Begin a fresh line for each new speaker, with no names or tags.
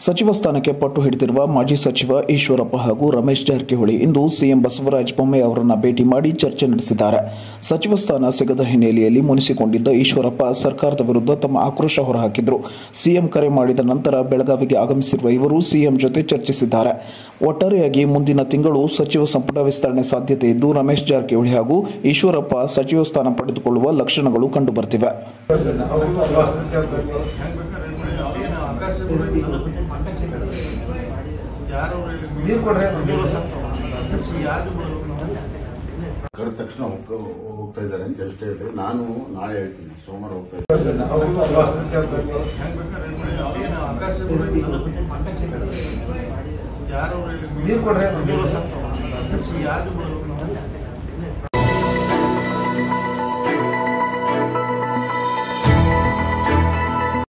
ಸಚಿವ ಸ್ಥಾನಕ್ಕೆ ಪಟ್ಟು ಹಿಡಿದಿರುವ ಮಾಜಿ ಸಚಿವ ಈಶ್ವರಪ್ಪ ಹಾಗೂ ರಮೇಶ್ ಜಾರಕಿಹೊಳಿ ಇಂದು ಸಿಎಂ ಬಸವರಾಜ ಬೊಮ್ಮಾಯಿ ಅವರನ್ನ ಭೇಟಿ ಮಾಡಿ ಚರ್ಚೆ ನಡೆಸಿದ್ದಾರೆ ಸಚಿವ ಸ್ಥಾನ ಸಿಗದ ಹಿನ್ನೆಲೆಯಲ್ಲಿ ಮುನಿಸಿಕೊಂಡಿದ್ದ ಈಶ್ವರಪ್ಪ ಸರ್ಕಾರದ ವಿರುದ್ಧ ತಮ್ಮ ಆಕ್ರೋಶ ಹೊರಹಾಕಿದ್ರು ಸಿಎಂ ಕರೆ ಮಾಡಿದ ನಂತರ ಬೆಳಗಾವಿಗೆ ಆಗಮಿಸಿರುವ ಇವರು ಸಿಎಂ ಜೊತೆ ಚರ್ಚಿಸಿದ್ದಾರೆ ಒಟ್ಟಾರೆಯಾಗಿ ಮುಂದಿನ ತಿಂಗಳು ಸಚಿವ ಸಂಪುಟ ವಿಸ್ತರಣೆ ಸಾಧ್ಯತೆ ಇದ್ದು ರಮೇಶ್ ಜಾರಕಿಹೊಳಿ ಹಾಗೂ ಈಶ್ವರಪ್ಪ ಸಚಿವ ಸ್ಥಾನ ಪಡೆದುಕೊಳ್ಳುವ ಲಕ್ಷಣಗಳು ಕಂಡುಬರ್ತಿವೆ
ನೀರು ಕೊಡ್ರಿ.
ಕರೆದ ತಕ್ಷಣ ಹೋಗ್ತಾ ಹೋಗ್ತಾ ಇದ್ದಾರೆ ಅಂತ ಅಷ್ಟೇ ಹೇಳಿ ನಾನು ನಾಳೆ ಹೇಳ್ತೀನಿ ಸೋಮವಾರ ಹೋಗ್ತಾ ಇದ್ದೀನಿ
ನೀರು ಕೊಡ್ರಿ.